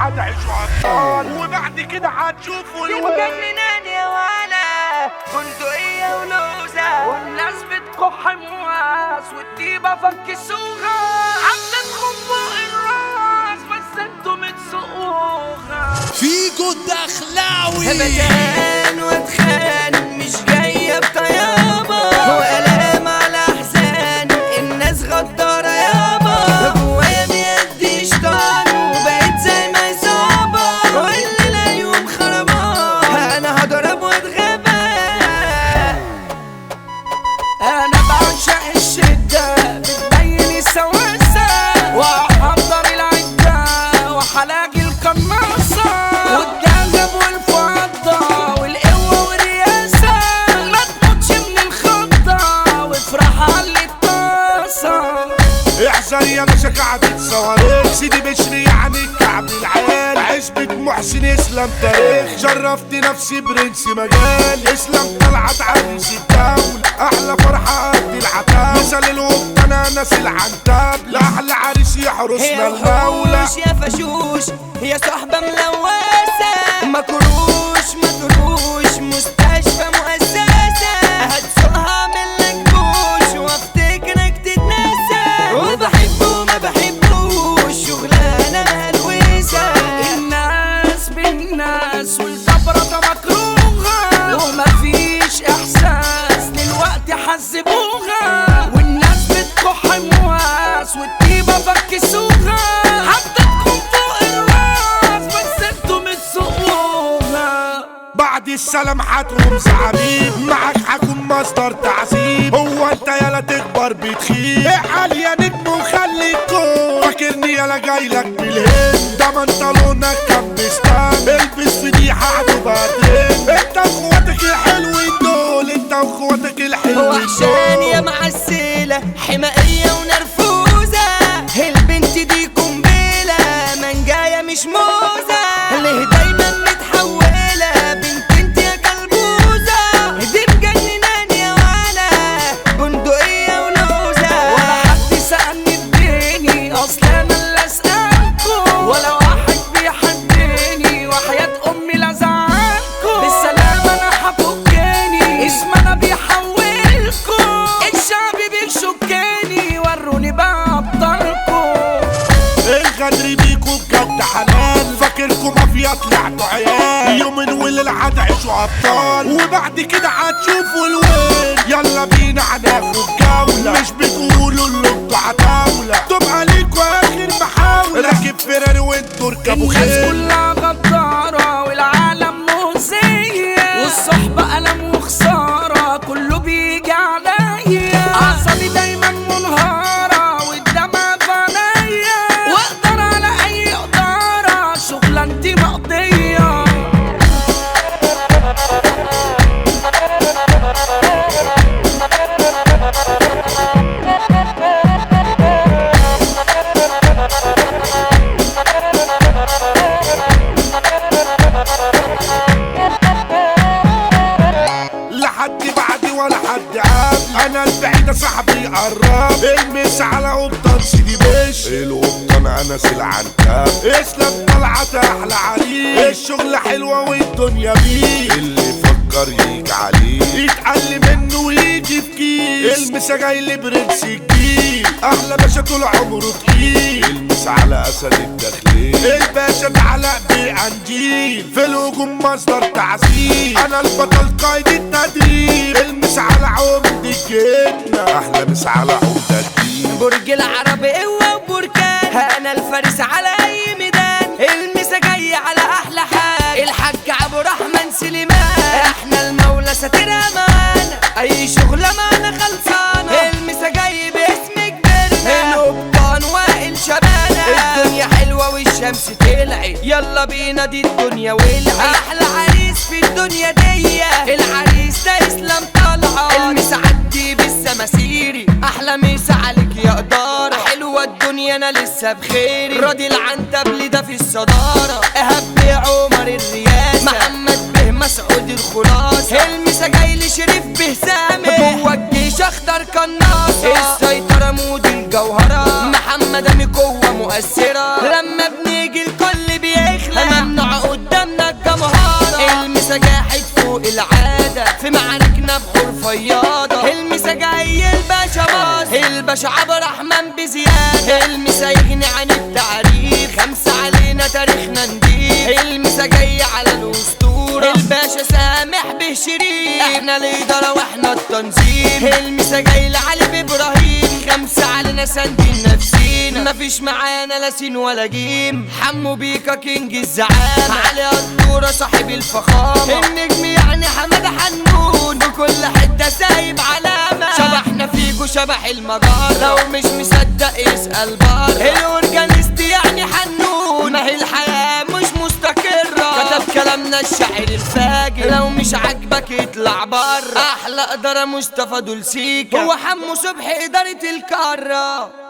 هتعيشوا ابطال وبعد كده هتشوفوا الواد مجننان يا ولا بندقية ولوزة والناس بتكح مواس والطيبة فكسوها عمتكم فوق الراس بس انتوا متسقوها فيجو الدخلاوي همدان واتخان مش جاية بطيابة وألام على أحزان الناس غدارة يابا جوايا بيدي شطان وبقيت زي ما إصابة واللي لا يوم خربان أنا هضرب واتغابى أنا بعشق الشدة بتبين السواسة وأحضر العدة وحلاقي القناصة والدهب والفضة والقوة والرياسة ما تموتش من الخضة وافرح على اللي الطاسة احذر يا باشا كعبة صواريخ سيدي بشري يعني الكعب العال عزبة محسن اسلام تاريخ شرفت نفسي برنس مجال اسلام طلعت عريس الدولة احلى فرحة قد العتاب مثل الوقت انا ناس العنتاب لاحلى عريس يحرسنا يا المولى وحوش يا فشوش يا صحبة ملوثة مكروش مطروش مستشفى مؤسسة هتسوقها من لك وافتكرك تتنسى وبحبه ما بحبوش شغلانة مهلوسة الناس بالناس والكبرة مكروهة ومفيش احساس للوقت حذبوها والناس بتكح مواس والطيبة فكسوها حتى تكون فوق الراس بس انتوا متسقوها بعد السلام هتقوم زعبيب معاك هكون مصدر تعذيب هو انت يالا تكبر بتخيب احال يا نجم وخلي الكون فاكرني يالا جايلك بالهند ده منطلونك كان بستان البس فضيحة هتبقى ترند انت واخواتك الحلوين دول انت واخواتك الحلوين وحشان دول يا معسلة حمائية ونرفوزة البنت دي قنبلة منجاية مش موزة ليه دايما متحولة بنت انت يا كلبوزة دي مجننان يا ولا بندقية ولوزة ولا حد سألني اديني اصل انا اللي اسألكم ولا واحد بيحدني وحياة امي لزعلكم بالسلامة انا هفكني اسم انا بيحولكم الشعب بيشكني وروني بقى ابطالكم الغدر بيكوا بجد حلال فاكركوا مافيا طلعتوا عيال يومين وليل هتعيشوا ابطال وبعد كده هتشوفوا الويل يلا بينا هناخد جولة مش بتقولوا اللي انتوا عتاولة تبقى ليكوا اخر محاولة راكب فيراري وانتوا اركبوا الناس خيل كلها غدارة والعالم مؤذية والصحبة ألم وخسارة كله بيجي عليا أعصابي دايما منهارة والدمع في عينيا وأقدر على أي إدارة شغلانتي مقضية لحد بعدي ولا حد قبل انا البعيد صاحبي قرب المس على قبطان سيدي بش القبطان انس العنكب اسلام طلعت احلى عليه الشغل حلوه والدنيا بيه اللي فكر يجي عليه يتعلم منه ويجي في كيس المسا جاي لي برنس كبير احلى باشا طول عمره تقيل المس على اسد الداخلين الباشا ده علاء بقنديل في الهجوم مصدر تعذيب انا البطل قايد التدريب المس على عمد الجبنة احلى مس على عمد الدين برج العرب قوة وبركان انا الفارس على اي ميدان المسا جاي على احلى حال الحاج ابو رحمن سليمان احنا المولى ساترها معانا اي شغلة معانا خلصانة المسا جاي باسم كبرنا القبطان وائل شبانة الدنيا حلوة والشمس طلعت يلا بينا دي الدنيا ولعت احلى عريس في الدنيا دي العريس ده اسلام طلعت المسا عدي بالسماسيري احلى مسا عليك يا اداره حلوه الدنيا انا لسه بخيري راضي العنتبلي ده في الصداره ايهاب بيه عمر الرياسه محمد به مسعود الخلاصه المسا جاي لشريف به سامي جوه الجيش اخضر قناصه السيطره مود الجوهره محمد امي قوه مؤثره لما بنيجي الكل بيخ فياضة المسا جاي الباشا باص الباشا عبد الرحمن بزيادة المسا يغني عن التعريف خمسة علينا تاريخنا نضيف المسا جاي على الأسطورة الباشا سامح به شريف احنا الإدارة واحنا التنظيم المسا جاي لعلي بإبراهيم خمسة علينا ساندين نفسينا مفيش معانا لا سين ولا جيم حمو بيكا كينج الزعامة علي الدورة صاحب الفخامة النجم يعني حمادة حنون بكل حتة سايب علامة شبحنا فيكو شبح المجار لو مش مصدق اسأل بار الأورجانيست يعني حنون ما هي الحياة مش مستقرة كتب كلامنا الشاعر الفاجر لو مش عاجبك اطلع بره أحلى إدارة مصطفى دول سيكا هو حمو صبحي إدارة الكرة